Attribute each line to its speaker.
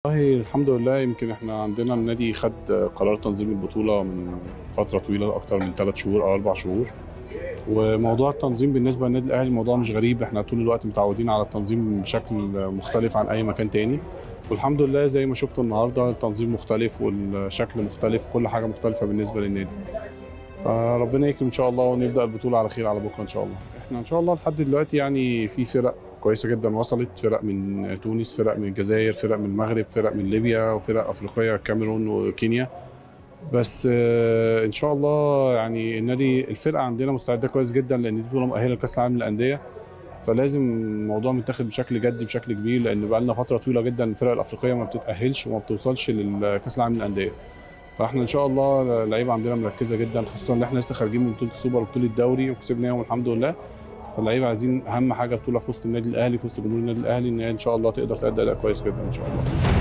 Speaker 1: والله الحمد لله يمكن احنا عندنا النادي خد قرار تنظيم البطوله من فتره طويله اكتر من ثلاث شهور او اربع شهور وموضوع التنظيم بالنسبه للنادي الاهلي موضوع مش غريب احنا طول الوقت متعودين على التنظيم بشكل مختلف عن اي مكان تاني والحمد لله زي ما شفتوا النهارده التنظيم مختلف والشكل مختلف كل حاجه مختلفه بالنسبه للنادي فربنا يكرم ان شاء الله ونبدا البطوله على خير على بكره ان شاء الله احنا ان شاء الله لحد دلوقتي يعني في فرق كويسه جدا وصلت فرق من تونس فرق من الجزائر فرق من المغرب فرق من ليبيا وفرق افريقيه الكاميرون وكينيا بس آه، ان شاء الله يعني النادي الفرقه عندنا مستعده كويس جدا لان دي بطوله مؤهله لكاس العالم للانديه فلازم الموضوع متاخد بشكل جدي بشكل كبير لان بقى لنا فتره طويله جدا الفرق الافريقيه ما بتتاهلش وما بتوصلش لكاس العالم للانديه فاحنا ان شاء الله اللعيبه عندنا مركزه جدا خصوصا ان احنا لسه خارجين من بطوله السوبر وبطوله الدوري وكسبناهم الحمد لله فاللعيبه عايزين اهم حاجه بطوله في وسط النادي الاهلي في وسط جمهور النادي الاهلي ان هي ان شاء الله تقدر تأدي اداء كويس جدا ان شاء الله